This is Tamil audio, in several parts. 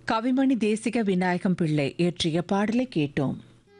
கவிமணி தேசிக விநாயகம் பிள்ளை இயற்றிய பாடலை கேட்டோம்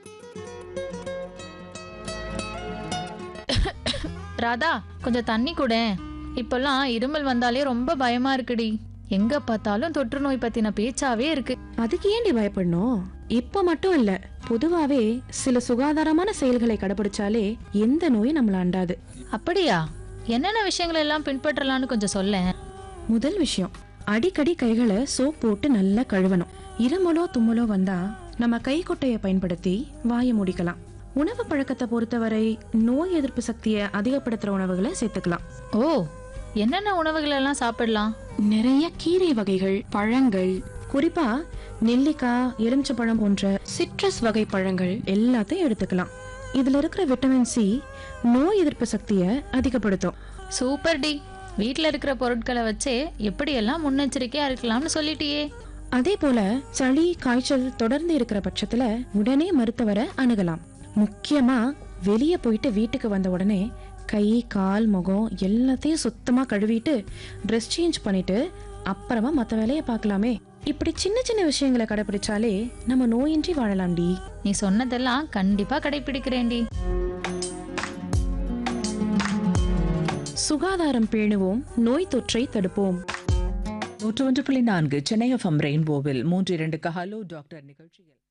ராதா கொஞ்சம் தண்ணி கூட இப்பெல்லாம் இருமல் வந்தாலே ரொம்ப பயமா இருக்குடி எங்க பார்த்தாலும் தொற்று நோய் பத்தின பேச்சாவே இருக்கு அதுக்கு ஏன்டி பயப்படணும் இப்ப மட்டும் இல்ல பொதுவாவே சில சுகாதாரமான செயல்களை கடைபிடிச்சாலே எந்த நோயும் நம்மள அண்டாது அப்படியா என்னென்ன விஷயங்கள் எல்லாம் பின்பற்றலாம்னு கொஞ்சம் சொல்லேன் முதல் விஷயம் அடிக்கடி கைகளை சோப் போட்டு நல்லா கழுவணும் இருமலோ தும்மலோ வந்தா நம்ம கைக்குட்டையை பயன்படுத்தி வாயை முடிக்கலாம் உணவு பழக்கத்தை பொறுத்தவரை நோய் எதிர்ப்பு சக்தியை அதிகப்படுத்துற உணவுகளை சேர்த்துக்கலாம் ஓ என்னென்ன உணவுகள் எல்லாம் சாப்பிடலாம் நிறைய கீரை வகைகள் பழங்கள் குறிப்பா நெல்லிக்காய் எலுமிச்சப்பழம் போன்ற சிட்ரஸ் வகை பழங்கள் எல்லாத்தையும் எடுத்துக்கலாம் இதுல இருக்கிற விட்டமின் சி நோய் எதிர்ப்பு சக்தியை அதிகப்படுத்தும் சூப்பர் டி வீட்ல இருக்கிற பொருட்களை வச்சே எப்படியெல்லாம் முன்னெச்சரிக்கையா இருக்கலாம்னு சொல்லிட்டியே அதே போல சளி காய்ச்சல் தொடர்ந்து இருக்கிற பட்சத்துல உடனே மருத்துவரை அணுகலாம் முக்கியமா வெளியே போயிட்டு வீட்டுக்கு வந்த உடனே கை கால் முகம் எல்லாத்தையும் சுத்தமா கழுவிட்டு ட்ரெஸ் சேஞ்ச் பண்ணிட்டு அப்புறமா மத்த வேலையை பார்க்கலாமே இப்படி சின்ன சின்ன விஷயங்களை கடைபிடிச்சாலே நம்ம நோயின்றி வாழலாம்டி நீ சொன்னதெல்லாம் கண்டிப்பா கடைபிடிக்கிறேன்டி சுகாதாரம் பேணுவோம் நோய் தொற்றை தடுப்போம் நூற்று ஒன்று புள்ளி நான்கு சென்னை எஃப்எம் ரெயின்போவில் மூன்று இரண்டுக்கு ஹலோ டாக்டர் நிகழ்ச்சியில்